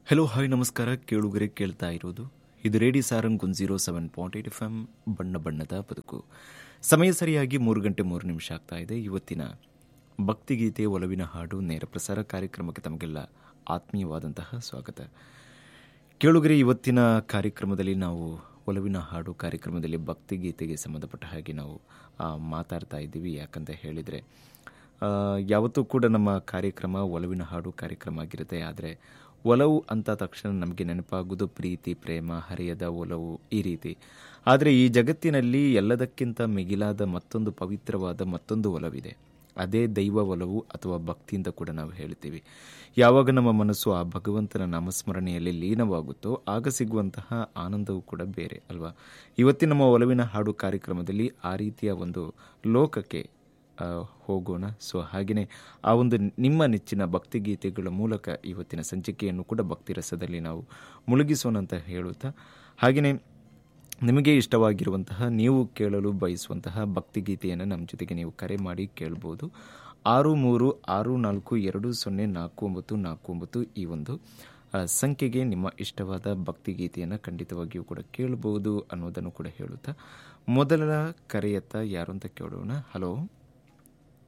hello hi ನಮಸ್ಕಾರ ಕೇಳುಗರೆ ಕೇಳ್ತಾ ಇರೋದು ಇದು radio Sarang one zero seven point eight F M ಬಣ್ಣ ಬಣ್ಣದ ಬದುಕು ಸಮಯ ಸರಿಯಾಗಿ ಮೂರು ಗಂಟೆ ಮೂರು ನಿಮಿಷ ಆಗ್ತಾ ಇದೆ ಇವತ್ತಿನ ಭಕ್ತಿಗೀತೆ ಒಲವಿನ ಹಾಡು ನೇರ ಪ್ರಸಾರ ಕಾರ್ಯಕ್ರಮಕ್ಕೆ ತಮಗೆಲ್ಲ ಆತ್ಮೀಯವಾದಂತಹ ಸ್ವಾಗತ ಕೇಳುಗರೆ ಇವತ್ತಿನ ಕಾರ್ಯಕ್ರಮದಲ್ಲಿ ನಾವು ಒಲವಿನ ಹಾಡು ಕಾರ್ಯಕ್ರಮದಲ್ಲಿ ಭಕ್ತಿಗೀತೆಗೆ ಸಂಬಂಧಪಟ್ಟ ಹಾಗೆ ನಾವು ಆ, ಮಾತಾಡ್ತಾ ಇದ್ದೀವಿ ಯಾಕಂತ ಹೇಳಿದರೆ ಆ, ಯಾವತ್ತೂ ಕೂಡ ನಮ್ಮ ಕಾರ್ಯಕ್ರಮ ಒಲವಿನ ಹಾಡು ಕಾರ್ಯಕ್ರಮ ಆಗಿರುತ್ತೆ ಆದರೆ ಒಲವು ಅಂತ ತಕ್ಷಣ ನಮಗೆ ನೆನಪಾಗುವುದು ಪ್ರೀತಿ ಪ್ರೇಮ ಹರಿಯದ ಒಲವು ಈ ರೀತಿ ಆದರೆ ಈ ಜಗತ್ತಿನಲ್ಲಿ ಎಲ್ಲದಕ್ಕಿಂತ ಮಿಗಿಲಾದ ಮತ್ತೊಂದು ಪವಿತ್ರವಾದ ಮತ್ತೊಂದು ಒಲವಿದೆ ಅದೇ ದೈವ ಒಲವು ಅಥವಾ ಭಕ್ತಿ ಅಂತ ಕೂಡ ನಾವು ಹೇಳ್ತೀವಿ ಯಾವಾಗ ನಮ್ಮ ಮನಸ್ಸು ಆ ಭಗವಂತನ ನಾಮಸ್ಮರಣೆಯಲ್ಲಿ ಲೀನವಾಗುತ್ತೋ ಆಗ ಸಿಗುವಂತಹ ಆನಂದವೂ ಕೂಡ ಬೇರೆ ಅಲ್ವಾ ಇವತ್ತಿನ ನಮ್ಮ ಒಲವಿನ ಹಾಡು ಕಾರ್ಯಕ್ರಮದಲ್ಲಿ ಆ ರೀತಿಯ ಒಂದು ಲೋಕಕ್ಕೆ ಆ, ಹೋಗೋಣ ಸೊ ಹಾಗೆಯೇ ಆ ಒಂದು ನಿಮ್ಮ ನೆಚ್ಚಿನ ಭಕ್ತಿಗೀತೆಗಳ ಮೂಲಕ ಇವತ್ತಿನ ಸಂಚಿಕೆಯನ್ನು ಕೂಡ ಭಕ್ತಿ ರಸದಲ್ಲಿ ನಾವು ಮುಳುಗಿಸೋಣ ಅಂತ ಹೇಳುತ್ತಾ ಹಾಗೆಯೇ ನಿಮಗೆ ಇಷ್ಟವಾಗಿರುವಂತಹ ನೀವು ಕೇಳಲು ಬಯಸುವಂತಹ ಭಕ್ತಿಗೀತೆಯನ್ನು ನಮ್ಮ ಜೊತೆಗೆ ನೀವು ಕರೆ ಮಾಡಿ ಕೇಳ್ಬೋದು ಆರು ಮೂರು ಆರು ನಾಲ್ಕು ಎರಡು ಸೊನ್ನೆ ನಾಲ್ಕು ಒಂಬತ್ತು ನಾಲ್ಕು ಒಂಬತ್ತು ಈ ಒಂದು ಆ, ಸಂಖ್ಯೆಗೆ ನಿಮ್ಮ ಇಷ್ಟವಾದ ಭಕ್ತಿಗೀತೆಯನ್ನು ಖಂಡಿತವಾಗಿಯೂ ಕೂಡ ಕೇಳಬಹುದು ಅನ್ನೋದನ್ನು ಕೂಡ ಹೇಳುತ್ತಾ ಮೊದಲ ಕರೆಯತ್ತ ಯಾರು ಅಂತ ಕೇಳೋಣ ಹಲೋ